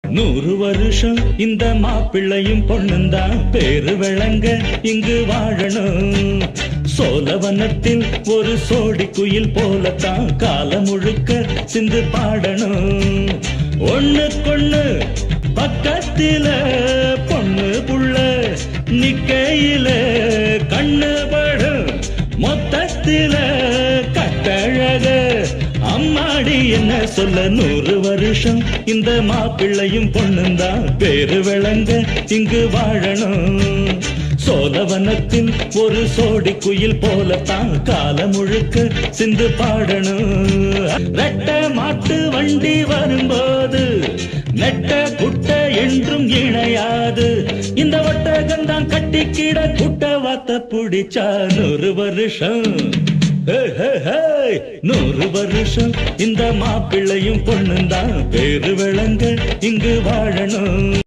நூறு வருஷம் இந்த மாப்பிள்ளையும் பொண்ணுந்தான் பேரு விளங்க இங்கு வாழணும் சோழவனத்தில் ஒரு சோடி குயில் போலத்தான் காலம் முழுக்க சிந்து பாடணும் ஒண்ணுக்கொண்ணு பக்கத்தில பொண்ணு புள்ள நிக்கையில கண்ணு படும் மொத்தத்தில கட்டழக அம்மாடி என்ன சொல்ல நூறு வருஷம் இந்த மாப்பிள்ளையும் பொண்ணுந்தான் பேரு விளங்க இங்கு வாழணும் சோழவனத்தில் ஒரு சோடி குயில் போலத்தான் காலம் முழுக்க சிந்து பாடணும் ரெட்ட மாட்டு வண்டி வரும்போது நெட்ட குட்ட என்றும் இணையாது இந்த ஒட்டகந்தான் கட்டிக்கிட குட்ட வாத்த பிடிச்சா நூறு வருஷம் ஹே, ஹே, ஹே. நூறு வருஷம் இந்த மாப்பிள்ளையும் பொண்ணுந்தான் பேரு விளங்க இங்கு வாழணும்